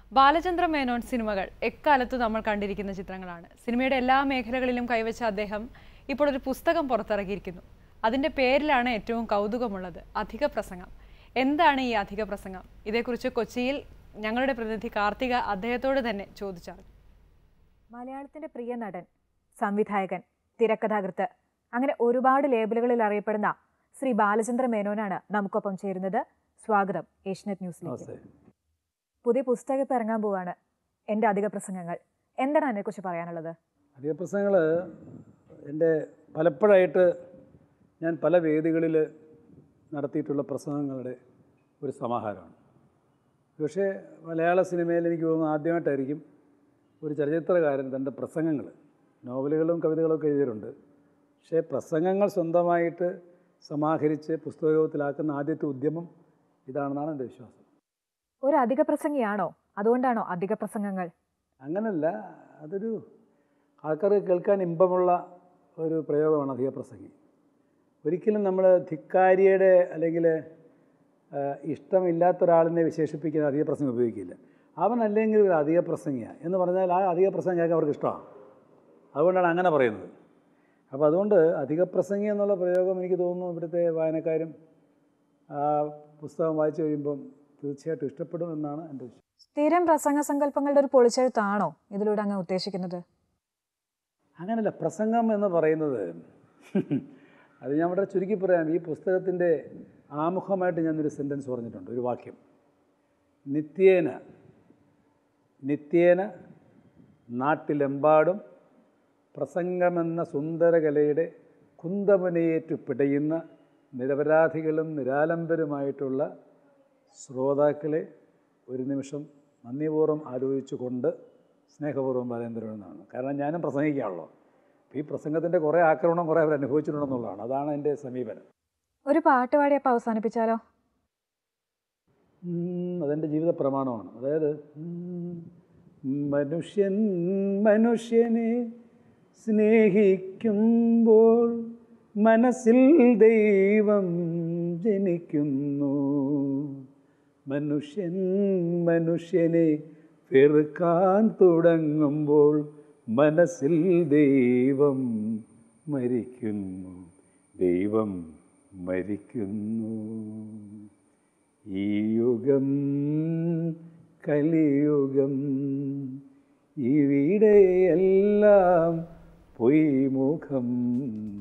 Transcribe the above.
ബാലചന്ദ്ര മേനോൻ സിനിമകൾ എക്കാലത്തു നമ്മൾ കണ്ടിരിക്കുന്ന ചിത്രങ്ങളാണ് സിനിമയുടെ എല്ലാ മേഖലകളിലും കൈവച്ച അദ്ദേഹം ഇപ്പോൾ ഒരു പുസ്തകം പുറത്തിറക്കിയിരിക്കുന്നു അതിന്റെ പേരിലാണ് ഏറ്റവും കൗതുകമുള്ളത് അധിക പ്രസംഗം എന്താണ് ഈ അധിക പ്രസംഗം ഇതേക്കുറിച്ച് കൊച്ചിയിൽ ഞങ്ങളുടെ പ്രതിനിധി കാർത്തിക അദ്ദേഹത്തോട് തന്നെ ചോദിച്ചറിഞ്ഞു മലയാളത്തിന്റെ പ്രിയ നടൻ സംവിധായകൻ തിരക്കഥാകൃത്ത് അങ്ങനെ ഒരുപാട് ലേബലുകളിൽ അറിയപ്പെടുന്ന ശ്രീ ബാലചന്ദ്ര മേനോനാണ് നമുക്കൊപ്പം ചേരുന്നത് സ്വാഗതം ഏഷ്യനെറ്റ് ന്യൂസിലേക്ക് നമസ്തേ പുതിയ പുസ്തകം ഇപ്പം ഇറങ്ങാൻ പോവാണ് എൻ്റെ അധിക പ്രസംഗങ്ങൾ എന്താണ് അതിനെക്കുറിച്ച് പറയാനുള്ളത് അധിക പ്രസംഗങ്ങൾ എൻ്റെ പലപ്പോഴായിട്ട് ഞാൻ പല വേദികളിൽ നടത്തിയിട്ടുള്ള പ്രസംഗങ്ങളുടെ ഒരു സമാഹാരമാണ് പക്ഷേ മലയാള സിനിമയിൽ എനിക്ക് തോന്നുന്നു ആദ്യമായിട്ടായിരിക്കും ഒരു ചലച്ചിത്രകാരൻ തൻ്റെ പ്രസംഗങ്ങൾ നോവലുകളും കവിതകളും ഒക്കെ എഴുതിയിട്ടുണ്ട് പക്ഷേ പ്രസംഗങ്ങൾ സ്വന്തമായിട്ട് സമാഹരിച്ച് പുസ്തകത്തിലാക്കുന്ന ആദ്യത്തെ ഉദ്യമം ഇതാണെന്നാണ് എൻ്റെ വിശ്വാസം ഒരു അധിക പ്രസംഗിയാണോ അതുകൊണ്ടാണോ അധിക പ്രസംഗങ്ങൾ അങ്ങനല്ല അതൊരു ആൾക്കാർക്ക് കേൾക്കാൻ ഇമ്പമുള്ള ഒരു പ്രയോഗമാണ് അധിക പ്രസംഗി ഒരിക്കലും നമ്മൾ ധിക്കാരിയുടെ അല്ലെങ്കിൽ ആ, ഇഷ്ടമില്ലാത്ത ഒരാളിനെ വിശേഷിപ്പിക്കുന്ന അധിക പ്രസംഗം ഉപയോഗിക്കില്ല അവൻ അല്ലെങ്കിൽ ഒരു അധിക പ്രസംഗിയാണ് എന്ന് പറഞ്ഞാൽ ആ അധിക പ്രസംഗം കേൾക്കാൻ അവർക്ക് ഇഷ്ടമാണ് അതുകൊണ്ടാണ് അങ്ങനെ പറയുന്നത് അപ്പോൾ അതുകൊണ്ട് അധിക പ്രസംഗി എന്നുള്ള പ്രയോഗം എനിക്ക് തോന്നുന്നു ഇവിടുത്തെ വായനക്കാരും ആ പുസ്തകം വായിച്ചു കഴിയുമ്പം തീർച്ചയായിട്ടും ഇഷ്ടപ്പെടുമെന്നാണ് എൻ്റെ വിശ്വാസം സ്ഥിരം പ്രസംഗ സങ്കല്പങ്ങളുടെ ഒരു പൊളിച്ചെഴുത്താണോ ഇതിലൂടെ അങ്ങ് ഉദ്ദേശിക്കുന്നത് അങ്ങനല്ല പ്രസംഗം എന്ന് പറയുന്നത് അത് ഞാൻ വളരെ ചുരുക്കി പറയാം ഈ പുസ്തകത്തിൻ്റെ ആമുഖമായിട്ട് ഞാനൊരു സെൻറ്റൻസ് പറഞ്ഞിട്ടുണ്ട് ഒരു വാക്യം നിത്യേന നിത്യേന നാട്ടിലെമ്പാടും പ്രസംഗമെന്ന സുന്ദരകലയുടെ കുന്തമനയേറ്റു പിടയുന്ന നിരപരാധികളും നിരാലംബരുമായിട്ടുള്ള ശ്രോതാക്കളെ ഒരു നിമിഷം നന്ദിപൂർവ്വം ആലോചിച്ചുകൊണ്ട് സ്നേഹപൂർവ്വം ബാലേന്ദ്രനാണ് കാരണം ഞാനും പ്രസംഗിക്കാണല്ലോ അപ്പോൾ ഈ പ്രസംഗത്തിൻ്റെ കുറേ ആക്രമണം കുറേ അവർ അനുഭവിച്ചിട്ടുണ്ടെന്നുള്ളതാണ് അതാണ് എൻ്റെ സമീപനം ഒരു പാട്ട് പാടി അപ്പം അവസാനിപ്പിച്ചാലോ ഉം, അതെൻ്റെ ജീവിത പ്രമാണമാണ് അതായത് ഉം, മനുഷ്യൻ മനുഷ്യനെ സ്നേഹിക്കുമ്പോൾ മനസ്സിൽ ദൈവം ജനിക്കുന്നു മനുഷ്യൻ മനുഷ്യനെ വെറുക്കാൻ തുടങ്ങുമ്പോൾ മനസ്സിൽ ദൈവം മരിക്കുന്നു ദൈവം മരിക്കുന്നു ഈ യുഗം കലിയുഗം ഇവിടെയെല്ലാം പൊയ്മുഖം